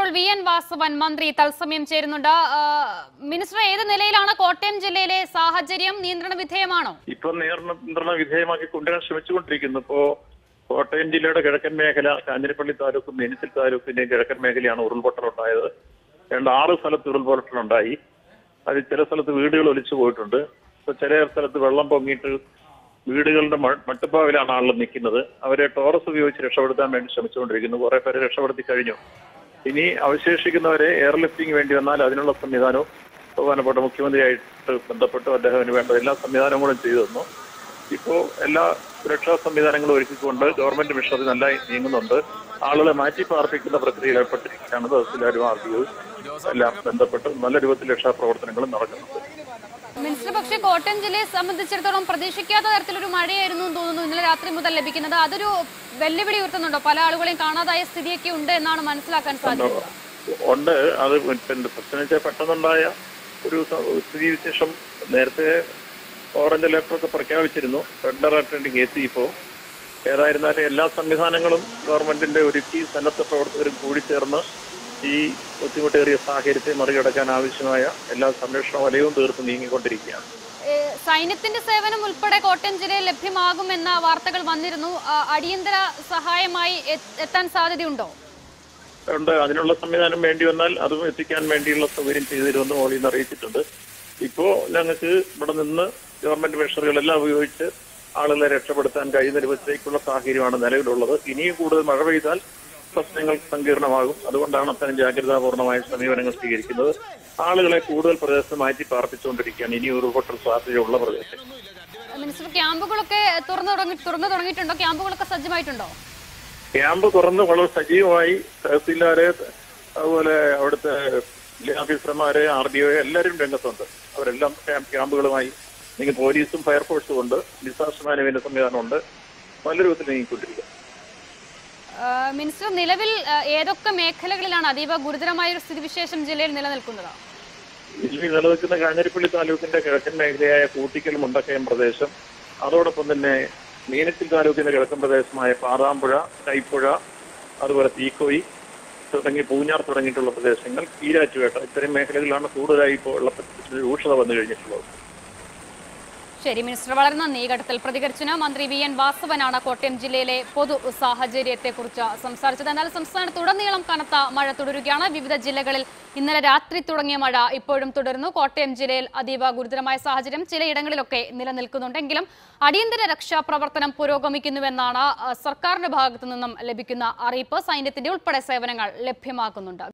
ഇപ്പോൾ V N Vasavan മന്ത്രി തത്സമയം ചേരുന്നുണ്ട് ആ, മിനിസ്റ്റർ ഏത് നിലയിലാണ് കോട്ടയം ജില്ലയിലെ സാഹചര്യം നിയന്ത്രണ വിധേയമാണോ ഇപ്പൊ നിയന്ത്രണ നിയന്ത്രണ വിധേയമാക്കി കൊണ്ടുവരാൻ ശ്രമിച്ചുകൊണ്ടിരിക്കുന്നു ഇപ്പോ കോട്ടയം ജില്ലയുടെ കിഴക്കൻ മേഖല കാഞ്ഞിരപ്പള്ളി താലൂക്കും മേനിസിൽ താലൂക്കിന്റെയും കിഴക്കൻ മേഖലയാണ് ഉരുൾപൊട്ടലുണ്ടായത് രണ്ട് ആറ് സ്ഥലത്ത് ഉരുൾപൊട്ടലുണ്ടായി അതിൽ ചില സ്ഥലത്ത് വീടുകൾ ഒലിച്ചു പോയിട്ടുണ്ട് ഇപ്പൊ ചില സ്ഥലത്ത് വെള്ളം പൊങ്ങിയിട്ട് വീടുകളുടെ മ- മട്ടുപ്പാവിലാണ് ആളുകൾ നിൽക്കുന്നത് അവരെ ടോറസ് ഉപയോഗിച്ച് രക്ഷപ്പെടുത്താൻ വേണ്ടി ശ്രമിച്ചുകൊണ്ടിരിക്കുന്നു കുറെ പേരെ രക്ഷപ്പെടുത്തി കഴിഞ്ഞു ഇനി അവശേഷിക്കുന്നവരെ എയർലിഫ്റ്റിംഗ് വേണ്ടി വന്നാൽ അതിനുള്ള സംവിധാനവും ബഹുമാനപ്പെട്ട മുഖ്യമന്ത്രിയായിട്ട് ബന്ധപ്പെട്ട് അദ്ദേഹത്തിന് വേണ്ട എല്ലാ സംവിധാനങ്ങളും ചെയ്തു തന്നു ഇപ്പോ എല്ലാ സുരക്ഷാ സംവിധാനങ്ങളും ഒരുക്കിക്കൊണ്ട് ഗവൺമെന്റ് മിഷണറി നല്ല നീങ്ങുന്നുണ്ട് ആളുകളെ മാറ്റി പാർപ്പിക്കുന്ന പ്രക്രിയയിൽ ഏർപ്പെട്ടിരിക്കുകയാണ് തഹസിൽദാരും ആർ ഡി എല്ലാം ബന്ധപ്പെട്ട് നല്ല രൂപത്തിൽ രക്ഷാപ്രവർത്തനങ്ങളും നടക്കുന്നുണ്ട് മിനിസ്റ്റർ പക്ഷേ കോട്ടയം ജില്ലയെ സംബന്ധിച്ചിടത്തോളം പ്രതീക്ഷിക്കാത്ത തരത്തിലൊരു മഴയായിരുന്നു എന്ന് തോന്നുന്നു ഇന്നലെ രാത്രി മുതൽ ലഭിക്കുന്നത് അതൊരു വെല്ലുവിളി ഉയർത്തുന്നുണ്ടോ പല ആളുകളെയും കാണാതായ സ്ഥിതിയൊക്കെ ഉണ്ട് എന്നാണ് മനസ്സിലാക്കാൻ സാധിക്കുന്നത് ഉണ്ട് അത് പിന്നെ പ്രശ്നം വെച്ചാൽ പെട്ടെന്നുണ്ടായ ഒരു സ- സ്ഥിതി വിശേഷം നേരത്തെ ഓറഞ്ച് അലർട്ടൊക്കെ പ്രഖ്യാപിച്ചിരുന്നു റെഡ് അലർട്ടിലേക്ക് എത്തി ഇപ്പോ ഏതായിരുന്നാലും എല്ലാ സംവിധാനങ്ങളും ഗവൺമെന്റിന്റെ ഒരുക്കി സന്നദ്ധ പ്രവർത്തകരും കൂടി ചേർന്ന് ഈ ബുദ്ധിമുട്ടേറിയ സാഹചര്യത്തെ മറികടക്കാൻ ആവശ്യമായ എല്ലാ സംരക്ഷണ വലയവും തീർത്ത് നീങ്ങിക്കൊണ്ടിരിക്കുകയാണ് ഏ, സൈന്യത്തിന്റെ സേവനം ഉൾപ്പെടെ കോട്ടയം ജില്ലയിൽ ലഭ്യമാകുമെന്ന വാർത്തകൾ വന്നിരുന്നു ആ, അടിയന്തര സഹായമായി എ- എത്താൻ സാധ്യതയുണ്ടോ ഉണ്ട് അതിനുള്ള സംവിധാനം വേണ്ടി വന്നാൽ അതും എത്തിക്കാൻ വേണ്ടിയുള്ള സൗകര്യം ചെയ്തു തരുമെന്ന് മോളിൽ നിന്ന് അറിയിച്ചിട്ടുണ്ട് ഇപ്പോ ഞങ്ങൾക്ക് ഇവിടെ നിന്ന് ഗവൺമെന്റ് മെഷറുകളെല്ലാം ഉപയോഗിച്ച് ആളുകളെ രക്ഷപ്പെടുത്താൻ കഴിയുന്ന രൂപത്തിലേക്കുള്ള സാഹചര്യമാണ് നിലവിലുള്ളത് ഇനിയും കൂടുതൽ മഴ പെയ്താൽ പ്രശ്നങ്ങൾ സങ്കീർണമാകും അതുകൊണ്ടാണ് അത്തരം ജാഗ്രതാപൂർണമായ സമീപനങ്ങൾ സ്വീകരിക്കുന്നത് ആളുകളെ കൂടുതൽ പ്രദേശത്ത് മാറ്റി പാർപ്പിച്ചുകൊണ്ടിരിക്കുകയാണ് ഇനി ഉരുൾപൊട്ടൽ സാധ്യതയുള്ള പ്രദേശം മിനിസ്റ്റർ ക്യാമ്പുകളൊക്കെ തുറന്നു തുടങ്ങി തുറന്നു തുടങ്ങിയിട്ടുണ്ടോ ക്യാമ്പുകളൊക്കെ സജ്ജമായിട്ടുണ്ടോ ക്യാമ്പ് തുറന്ന് വളരെ സജീവമായി തഹസീൽദാര് അതുപോലെ അവിടുത്തെ ജില്ലാ ഓഫീസർമാര് ആർ ഡി ഒ എല്ലാവരും രംഗത്തുണ്ട് അവരെല്ലാം ക്യാമ്പ് ക്യാമ്പുകളുമായി നിങ്ങൾ പോലീസും ഫയർഫോഴ്സും ഉണ്ട് ഡിസാസ്റ്റർ മാനേജ്മെന്റ് സംവിധാനമുണ്ട് നല്ല രൂപത്തിൽ നീങ്ങിക്കൊണ്ടിരിക്കുക ആ, മിനിസ്റ്റർ നിലവിൽ ആ, ഏതൊക്കെ മേഖലകളിലാണ് അതീവ ഗുരുതരമായ ഒരു സ്ഥിതിവിശേഷം ജില്ലയിൽ നിലനിൽക്കുന്നത് ജില്ലയിൽ നിലനിൽക്കുന്ന കാഞ്ഞിരപ്പള്ളി താലൂക്കിന്റെ കിഴക്കൻ മേഖലയായ കൂട്ടിക്കൽ മുണ്ടക്കയം പ്രദേശം അതോടൊപ്പം തന്നെ മീനച്ചിൽ താലൂക്കിന്റെ കിഴക്കൻ പ്രദേശമായ പാതാമ്പുഴ കൈപ്പുഴ അതുപോലെ തീക്കോയി തുടങ്ങി പൂഞ്ഞാർ തുടങ്ങിയിട്ടുള്ള പ്രദേശങ്ങൾ ഈരാറ്റുപേട്ട ഇത്തരം മേഖലകളിലാണ് കൂടുതലായി ഇപ്പോൾ വെള്ളപ്പൊക്കത്തിന് രൂക്ഷത വന്നു കഴിഞ്ഞിട്ടുള്ളത് ശരി മിനിസ്റ്റർ വളരെ നന്ദി ഈ ഘട്ടത്തിൽ പ്രതികരിച്ചതിന് മന്ത്രി വി എൻ വാസവനാണ് കോട്ടയം ജില്ലയിലെ പൊതു സാഹചര്യത്തെക്കുറിച്ച് സംസാരിച്ചത് എന്നാൽ സംസ്ഥാനത്തുടനീളം കനത്ത മഴ തുടരുകയാണ് വിവിധ ജില്ലകളിൽ ഇന്നലെ രാത്രി തുടങ്ങിയ മഴ ഇപ്പോഴും തുടരുന്നു കോട്ടയം ജില്ലയിൽ അതീവ ഗുരുതരമായ സാഹചര്യം ചിലയിടങ്ങളിലൊക്കെ നിലനിൽക്കുന്നുണ്ടെങ്കിലും അടിയന്തര രക്ഷാപ്രവർത്തനം പുരോഗമിക്കുന്നുവെന്നാണ് ആ, സർക്കാരിന്റെ ഭാഗത്തു നിന്നും ലഭിക്കുന്ന അറിയിപ്പ് സൈന്യത്തിന്റെ ഉൾപ്പെടെ സേവനങ്ങൾ ലഭ്യമാക്കുന്നുണ്ട്